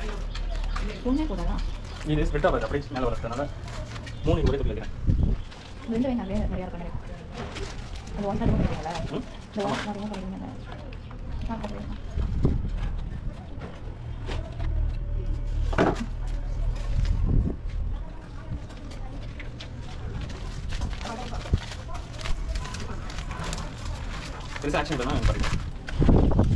தூங்க கூடாதா இது ஸ்ப்ரெட் ஆகாது அப்படியே மேலே வரதுனால மூணு ஒரே தொட்டில் வைக்கிறேன் ரெண்டு வைங்க அப்படியே நிறையா இருக்கும் அது ஒன் ரிமூவ் பண்ணுவீங்களா ம்? இந்த ஒன் ரிமூவ் பண்ணுவீங்க ஆ பண்ணுவீங்க பெருசாக ஆக்ஷன் பண்ணால் பாருங்க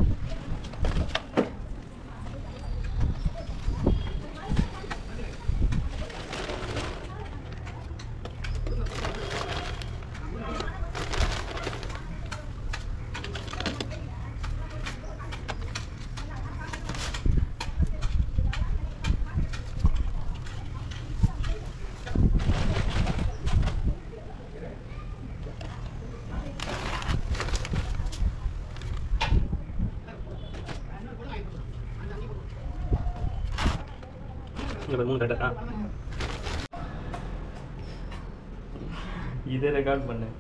இங்கே மூணு கரெக்டா இதை ரெக்கார்ட் பண்ணு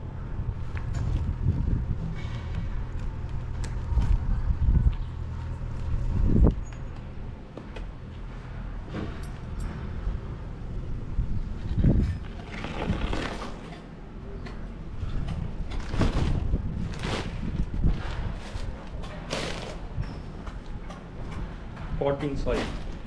potting soil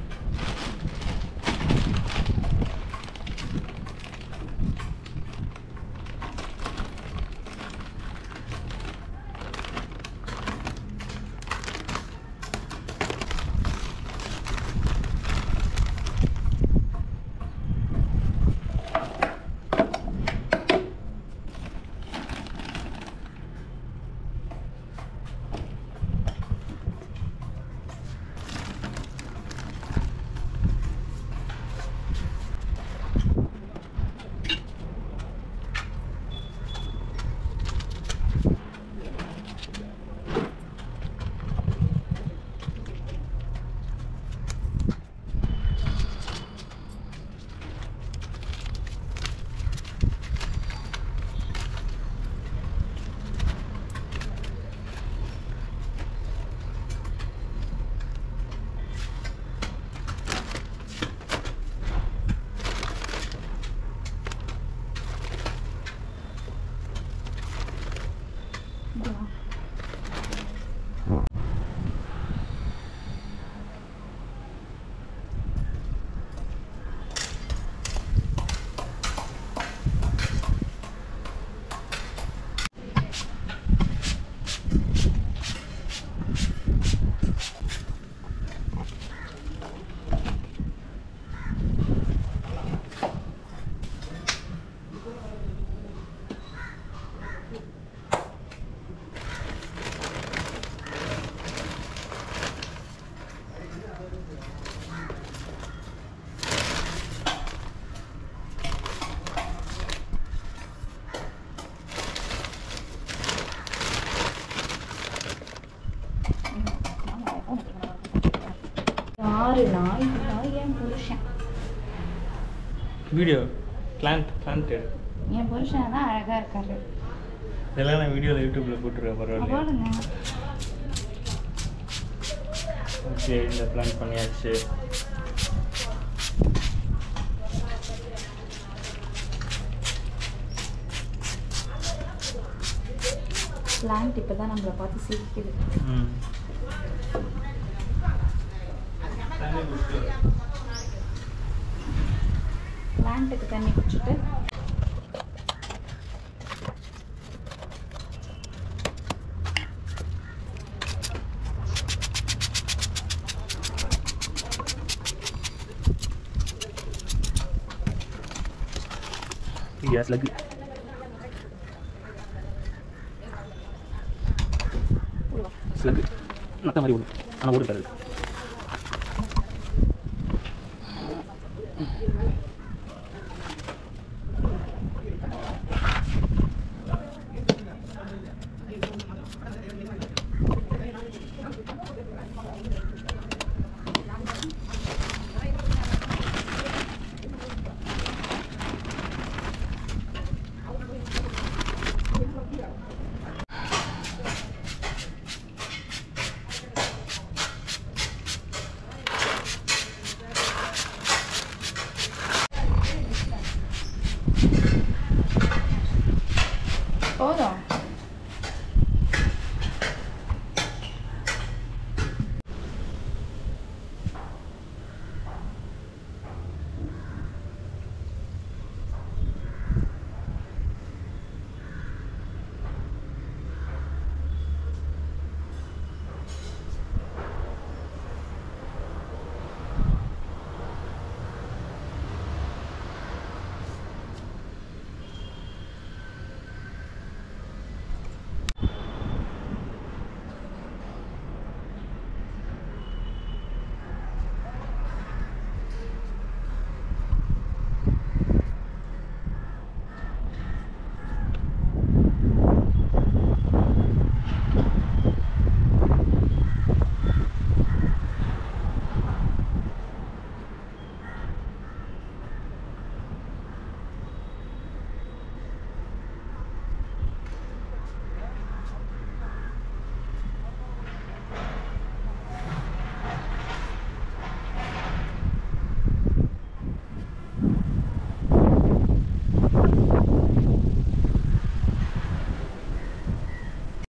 ஆறு நாய் நாய் என் புருஷன் வீடியோ பிளான்ட் பிளான்ட் என் புருஷன் தான் அழகா இருக்காரு இதெல்லாம் நான் வீடியோவில் யூடியூப்பில் போட்டுருவேன் பரவாயில்ல போடுங்க ஓகே இந்த பிளான் பண்ணியாச்சு பிளான்ட் இப்போ தான் நம்மளை பார்த்து சிரிக்குது ம் பிளான்ட்டுக்கு தண்ணி குடிச்சிட்டு கேஸ் லக்கு ஸ்லக்கு நத்த மாதிரி ஓடும் ஆனால் ஓடு தருது